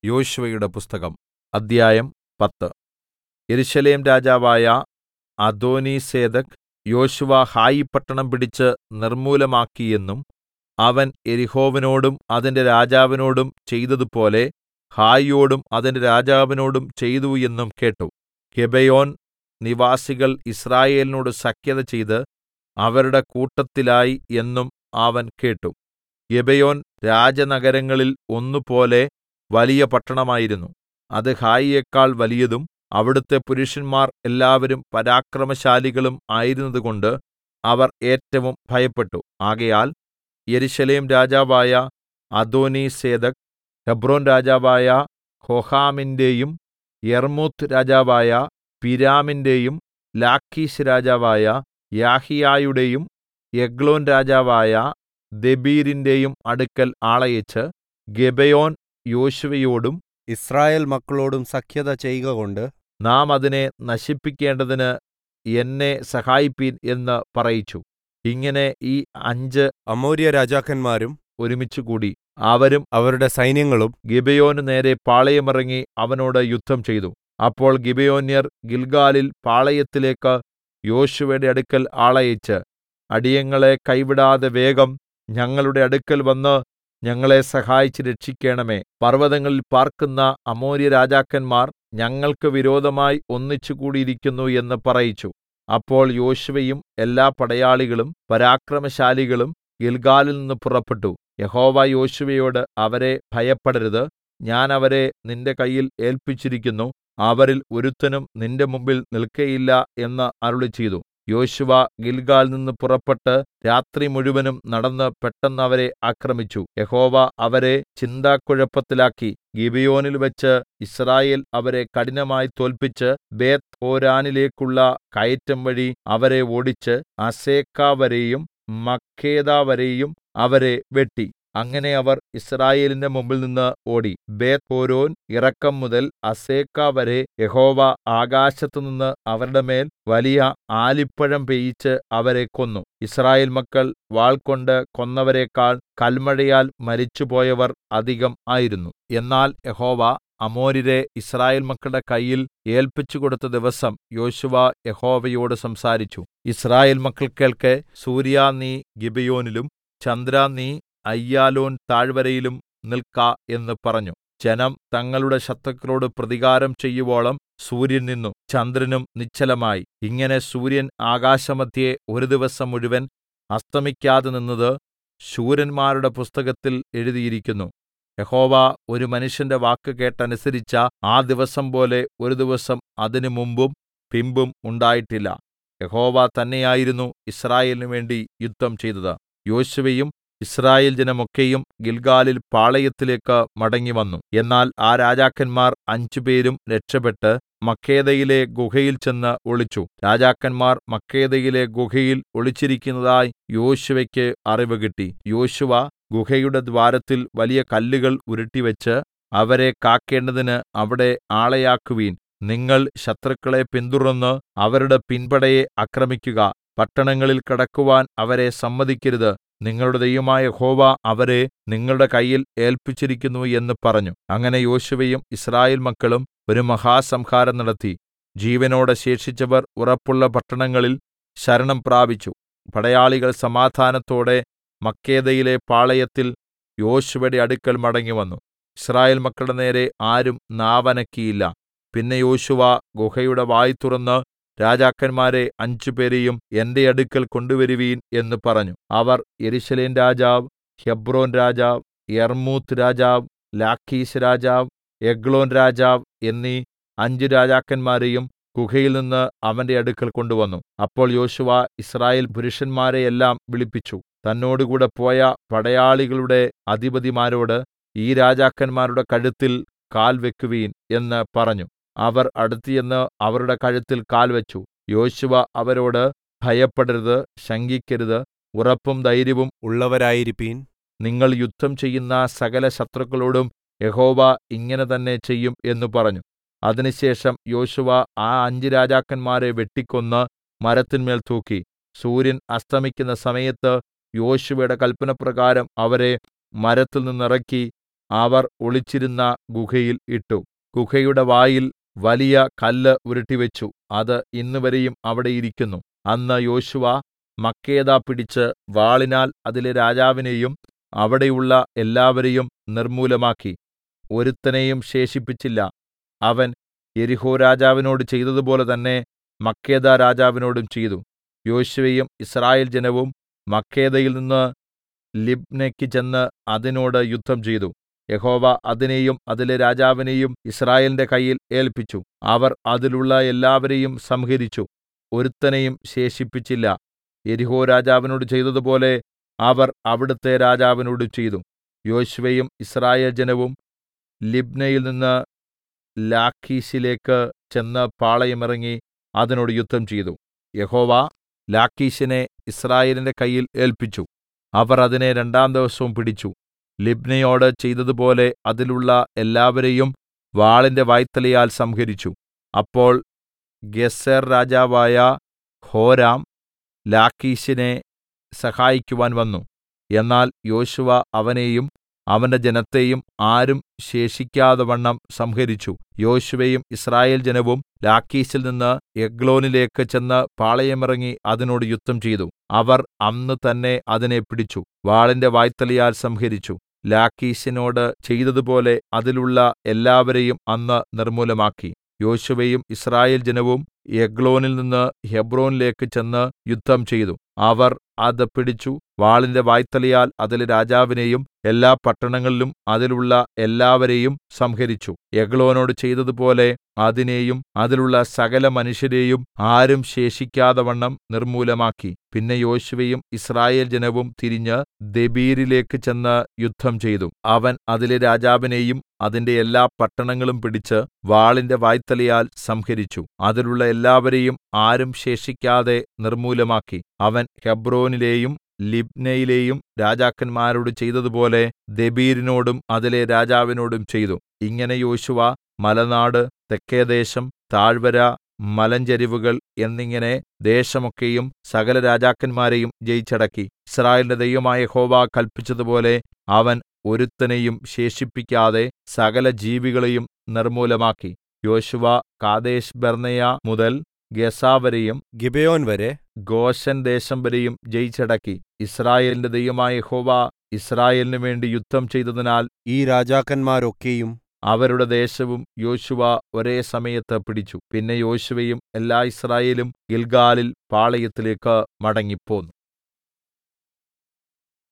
യോശുവയുടെ പുസ്തകം അദ്ധ്യായം പത്ത് യെരൂശലേം രാജാവായ അദോനീസേദെക്ക് യോശുവ ഹായി പട്ടണം പിടിച്ച് നിർമ്മൂലമാക്കി എന്നും അവൻ യെരിഹോവിനോടും അതിന്റെ രാജാവിനോടും ചെയ്തതുപോലെ ഹായിയോടും അതിന്റെ രാജാവിനോടും ചെയ്തു എന്നും കേട്ടു ഗിബെയോൻ നിവാസികൾ യിസ്രായേലിനോട് സഖ്യത ചെയ്ത് അവരുടെ കൂട്ടത്തിലായി എന്നും അവൻ കേട്ടു ഗിബെയോൻ രാജനഗരങ്ങളിൽ ഒന്നുപോലെ വലിയ പട്ടണമായിരുന്നു അത് ഹായിയേക്കാൾ വലിയതും അവിടുത്തെ പുരുഷന്മാർ എല്ലാവരും പരാക്രമശാലികളും ആയിരുന്നതുകൊണ്ട് അവർ ഏറ്റവും ഭയപ്പെട്ടു ആകയാൽ യെരൂശലേം രാജാവായ അദോനീസേദെക്ക് ഹെബ്രോൻ രാജാവായ ഹോഹാമിന്റെയും യർമ്മൂത്ത് രാജാവായ പിരാമിന്റെയും ലാഖീശ് രാജാവായ യാഹീയയുടെയും എഗ്ലോൻ രാജാവായ ദെബീരിന്റെയും അടുക്കൽ ആളയച്ച് ഗിബെയോൻ യോശുവയോടും യിസ്രായേൽ മക്കളോടും സഖ്യത ചെയ്കകൊണ്ട് നാം അതിനെ നശിപ്പിക്കേണ്ടതിന് എന്നെ സഹായിപ്പിൻ എന്ന് പറയിച്ചു ഇങ്ങനെ ഈ അഞ്ച് അമോര്യ രാജാക്കന്മാരും ഒരുമിച്ചുകൂടി അവരും അവരുടെ സൈന്യങ്ങളും ഗിബെയോന് നേരെ പാളയമിറങ്ങി അവനോട് യുദ്ധം ചെയ്തു അപ്പോൾ ഗിബെയോന്യർ ഗിൽഗാലിൽ പാളയത്തിലേക്ക് യോശുവയുടെ അടുക്കൽ ആളയച്ച് അടിയങ്ങളെ കൈവിടാതെ വേഗം ഞങ്ങളുടെ അടുക്കൽ വന്ന് ഞങ്ങളെ സഹായിച്ച് രക്ഷിക്കേണമേ പർവ്വതങ്ങളിൽ പാർക്കുന്ന അമോര്യ രാജാക്കന്മാർ ഞങ്ങൾക്ക് വിരോധമായി ഒന്നിച്ചുകൂടിയിരിക്കുന്നു എന്ന് പറയിച്ചു അപ്പോൾ യോശുവയും എല്ലാ പടയാളികളും പരാക്രമശാലികളും ഗിൽഗാലിൽ നിന്ന് പുറപ്പെട്ടു യഹോവ യോശുവയോട് അവരെ ഭയപ്പെടരുത് ഞാൻ അവരെ നിന്റെ കയ്യിൽ ഏല്പിച്ചിരിക്കുന്നു അവരിൽ ഒരുത്തനും നിന്റെ മുമ്പിൽ നിൽക്കയില്ല എന്ന് അരുളിച്ചെയ്തു യോശുവ ഗിൽഗാൽ നിന്ന് പുറപ്പെട്ട് രാത്രി മുഴുവനും നടന്ന് പെട്ടെന്ന് അവരെ ആക്രമിച്ചു യഹോവ അവരെ ചിന്താക്കുഴപ്പത്തിലാക്കി ഗിബിയോനിൽ വെച്ച് യിസ്രായേൽ അവരെ കഠിനമായി തോല്പിച്ച് ബേത്ത് ഹോരാനിലേക്കുള്ള കയറ്റം വഴി അവരെ ഓടിച്ച് അസേക്ക വരെയും മക്കേദ വരെയും അവരെ വെട്ടി അങ്ങനെ അവർ യിസ്രായേലിന്റെ മുമ്പിൽനിന്ന് ഓടി ബേത്ത്ഹോരോൻ ഇറക്കം മുതൽ അസേക്ക വരെ യഹോവ ആകാശത്തുനിന്ന് അവരുടെ മേൽ വലിയ ആലിപ്പഴം പെയ്യിച്ച് അവരെ കൊന്നു യിസ്രായേൽ മക്കൾ വാൾകൊണ്ട് കൊന്നവരെക്കാൾ കൽമഴയാൽ മരിച്ചുപോയവർ അധികം ആയിരുന്നു എന്നാൽ യഹോവ അമോര്യരെ യിസ്രായേൽ മക്കളുടെ കയ്യിൽ ഏല്പിച്ചുകൊടുത്ത ദിവസം യോശുവ യഹോവയോട് സംസാരിച്ചു യിസ്രായേൽ മക്കൾ കേൾക്കെ സൂര്യാ നീ ഗിബെയോനിലും ചന്ദ്രാ നീ അയ്യാലോൻ താഴ്വരയിലും നിൽക്ക എന്ന് പറഞ്ഞു ജനം തങ്ങളുടെ ശത്രുക്കളോട് പ്രതികാരം ചെയ്യുവോളം സൂര്യൻ നിന്നു ചന്ദ്രനും നിശ്ചലമായി ഇങ്ങനെ സൂര്യൻ ആകാശമധ്യേ ഒരു ദിവസം മുഴുവൻ അസ്തമിക്കാതെ നിന്നത് ശൂരന്മാരുടെ പുസ്തകത്തിൽ എഴുതിയിരിക്കുന്നു യഹോവ ഒരു മനുഷ്യന്റെ വാക്ക് കേട്ടനുസരിച്ച ആ ദിവസം പോലെ ഒരു ദിവസം അതിനു മുമ്പും പിമ്പും ഉണ്ടായിട്ടില്ല യഹോവ തന്നെയായിരുന്നു ഇസ്രായേലിനു വേണ്ടി യുദ്ധം ചെയ്തത് യോശുവയും ഇസ്രായേൽ ജനമൊക്കെയും ഗിൽഗാലിൽ പാളയത്തിലേക്ക് മടങ്ങിവന്നു എന്നാൽ ആ രാജാക്കന്മാർ അഞ്ചുപേരും രക്ഷപ്പെട്ട് മക്കേദയിലെ ഗുഹയിൽ ചെന്ന് ഒളിച്ചു രാജാക്കന്മാർ മക്കേദയിലെ ഗുഹയിൽ ഒളിച്ചിരിക്കുന്നതായി യോശുവയ്ക്ക് അറിവ് കിട്ടി യോശുവ ഗുഹയുടെ ദ്വാരത്തിൽ വലിയ കല്ലുകൾ ഉരുട്ടിവെച്ച് അവരെ കാക്കേണ്ടതിന് അവിടെ ആളെയാക്കുവീൻ നിങ്ങൾ ശത്രുക്കളെ പിന്തുടർന്ന് അവരുടെ പിൻപടയെ ആക്രമിക്കുക പട്ടണങ്ങളിൽ കടക്കുവാൻ അവരെ സമ്മതിക്കരുത് നിങ്ങളുടെ ദൈവമായ യഹോവ അവരെ നിങ്ങളുടെ കയ്യിൽ ഏല്പിച്ചിരിക്കുന്നു എന്ന് പറഞ്ഞു അങ്ങനെ യോശുവയും ഇസ്രായേൽ മക്കളും ഒരു മഹാസംഹാരം നടത്തി ജീവനോടെ ശേഷിച്ചവർ ഉറപ്പുള്ള പട്ടണങ്ങളിൽ ശരണം പ്രാപിച്ചു പടയാളികൾ സമാധാനത്തോടെ മക്കേദയിലെ പാളയത്തിൽ യോശുവയുടെ അടുക്കൽ മടങ്ങിവന്നു ഇസ്രായേൽ മക്കളുടെ നേരെ ആരും നാവനക്കിയില്ല പിന്നെ യോശുവ ഗുഹയുടെ വായ് തുറന്ന് രാജാക്കന്മാരെ അഞ്ചുപേരെയും എന്റെ അടുക്കൽ കൊണ്ടുവരുവീൻ എന്ന് പറഞ്ഞു അവർ യെരൂശലേം രാജാവ് ഹെബ്രോൻ രാജാവ് യർമൂത്ത് രാജാവ് ലാഖീശ് രാജാവ് എഗ്ലോൻ രാജാവ് എന്നീ അഞ്ച് രാജാക്കന്മാരെയും ഗുഹയിൽ നിന്ന് അവന്റെ അടുക്കൽ കൊണ്ടുവന്നു അപ്പോൾ യോശുവ ഇസ്രായേൽ പുരുഷന്മാരെയെല്ലാം വിളിപ്പിച്ചു തന്നോടുകൂടെ പോയ പടയാളികളുടെ അധിപതിമാരോട് ഈ രാജാക്കന്മാരുടെ കഴുത്തിൽ കാൽ വെക്കുവീൻ എന്ന് പറഞ്ഞു അവർ അടുത്തുചെന്ന് അവരുടെ കഴുത്തിൽ കാൽ വെച്ചു യോശുവ അവരോട് ഭയപ്പെടരുത് ശങ്കിക്കരുത് ഉറപ്പും ധൈര്യവും ഉള്ളവരായിരിപ്പീൻ നിങ്ങൾ യുദ്ധം ചെയ്യുന്ന സകല ശത്രുക്കളോടും യഹോവ ഇങ്ങനെ തന്നെ ചെയ്യും എന്ന് പറഞ്ഞു അതിനുശേഷം യോശുവ ആ അഞ്ച് രാജാക്കന്മാരെ വെട്ടിക്കൊന്ന് മരത്തിന്മേൽ തൂക്കി സൂര്യൻ അസ്തമിക്കുന്ന സമയത്ത് യോശുവയുടെ കല്പനപ്രകാരം അവരെ മരത്തിൽ നിന്നിറക്കി അവർ ഒളിച്ചിരുന്ന ഗുഹയിൽ ഇട്ടു ഗുഹയുടെ വായിൽ വലിയ കല്ല് ഉരുട്ടിവെച്ചു അത് ഇന്നുവരെയും അവിടെ ഇരിക്കുന്നു അന്ന് യോശുവ മക്കേദ പിടിച്ച് വാളിനാൽ അതിലെ രാജാവിനെയും അവിടെയുള്ള എല്ലാവരെയും നിർമ്മൂലമാക്കി ഒരുത്തനെയും ശേഷിപ്പിച്ചില്ല അവൻ യെരിഹോ രാജാവിനോട് ചെയ്തതുപോലെ തന്നെ മക്കേദ രാജാവിനോടും ചെയ്തു യോശുവയും യിസ്രായേൽ ജനവും മക്കേദയിൽ നിന്ന് ലിബ്നെക്ക് ചെന്ന് അതിനോട് യുദ്ധം ചെയ്തു യഹോവ അതിനെയും അതിലെ രാജാവിനെയും യിസ്രായേലിന്റെ കയ്യിൽ ഏല്പിച്ചു അവർ അതിലുള്ള എല്ലാവരെയും സംഹരിച്ചു ഒരുത്തനെയും ശേഷിപ്പിച്ചില്ല യെരിഹോ രാജാവിനോട് ചെയ്തതുപോലെ അവർ അവിടുത്തെ രാജാവിനോടും ചെയ്തു യോശുവയും യിസ്രായേൽ ജനവും ലിബ്നയിൽ നിന്ന് ലാഖീശിലേക്ക് ചെന്ന് പാളയമിറങ്ങി അതിനോട് യുദ്ധം ചെയ്തു യഹോവ ലാഖീശിനെ യിസ്രായേലിന്റെ കയ്യിൽ ഏല്പിച്ചു അവർ അതിനെ രണ്ടാം ദിവസവും പിടിച്ചു ലിബ്നയോട് ചെയ്തതുപോലെ അതിലുള്ള എല്ലാവരെയും വാളിന്റെ വായ്ത്തലയാൽ സംഹരിച്ചു അപ്പോൾ ഗെസെർ രാജാവായ ഹോരാം ലാഖീശിനെ സഹായിക്കുവാൻ വന്നു എന്നാൽ യോശുവ അവനെയും അവന്റെ ജനത്തെയും ആരും ശേഷിക്കാതവണ്ണം സംഹരിച്ചു യോശുവയും യിസ്രായേൽ ജനവും ലാഖീശിൽ നിന്ന് എഗ്ലോനിലേക്ക് ചെന്ന് പാളയമിറങ്ങി അതിനോട് യുദ്ധം ചെയ്തു അവർ അന്ന് തന്നെ അതിനെ പിടിച്ചു വാളിന്റെ വായ്ത്തലയാൽ സംഹരിച്ചു ലാഖീശിനോട് ചെയ്തതുപോലെ അതിലുള്ള എല്ലാവരെയും അന്ന് നിർമ്മൂലമാക്കി യോശുവയും യിസ്രായേൽ ജനവും എഗ്ലോനിൽ നിന്ന് ഹെബ്രോനിലേക്ക് ചെന്ന് യുദ്ധം ചെയ്തു അവർ അത് പിടിച്ചു വാളിന്റെ വായ്ത്തലയാൽ അതിലെ രാജാവിനെയും എല്ലാ പട്ടണങ്ങളിലും അതിലുള്ള എല്ലാവരെയും സംഹരിച്ചു എഗ്ലോനോട് ചെയ്തതുപോലെ അതിനെയും അതിലുള്ള സകല മനുഷ്യരെയും ആരും ശേഷിക്കാതവണ്ണം നിർമ്മൂലമാക്കി പിന്നെ യോശുവയും യിസ്രായേൽ ജനവും തിരിഞ്ഞ് ദെബീരിലേക്ക് ചെന്ന് യുദ്ധം ചെയ്തു അവൻ അതിലെ രാജാവിനെയും അതിന്റെ എല്ലാ പട്ടണങ്ങളും പിടിച്ച് വാളിന്റെ വായ്ത്തലയാൽ സംഹരിച്ചു അതിലുള്ള എല്ലാവരെയും ആരും ശേഷിക്കാതെ നിർമ്മൂലമാക്കി അവൻ ഹെബ്രോനിലെയും ലിബ്നയിലെയും രാജാക്കന്മാരോട് ചെയ്തതുപോലെ ദെബീരിനോടും അതിലെ രാജാവിനോടും ചെയ്തു ഇങ്ങനെ യോശുവ മലനാട് തെക്കേദേശം താഴ്വര മലഞ്ചരിവുകൾ എന്നിങ്ങനെ ദേശമൊക്കെയും സകല രാജാക്കന്മാരെയും ജയിച്ചടക്കി ഇസ്രായേലിന്റെ ദൈവമായ യഹോവ കല്പിച്ചതുപോലെ അവൻ ഒരുത്തനെയും ശേഷിപ്പിക്കാതെ സകല ജീവികളെയും നിർമ്മൂലമാക്കി യോശുവ കാദേശ് ബർന്നയ മുതൽ ഗസാവരെയും ഗിബെയോൻ വരെ ഗോശൻ ദേശം വരെയും ജയിച്ചടക്കി ഇസ്രായേലിന്റെ ദൈവമായ യഹോവ ഇസ്രായേലിന് വേണ്ടി യുദ്ധം ചെയ്തതിനാൽ ഈ രാജാക്കന്മാരൊക്കെയും അവരുടെ ദേശവും യോശുവ ഒരേ സമയത്ത് പിടിച്ചു പിന്നെ യോശുവയും എല്ലാ ഇസ്രായേലും ഗിൽഗാലിൽ പാളയത്തിലേക്ക് മടങ്ങിപ്പോന്നു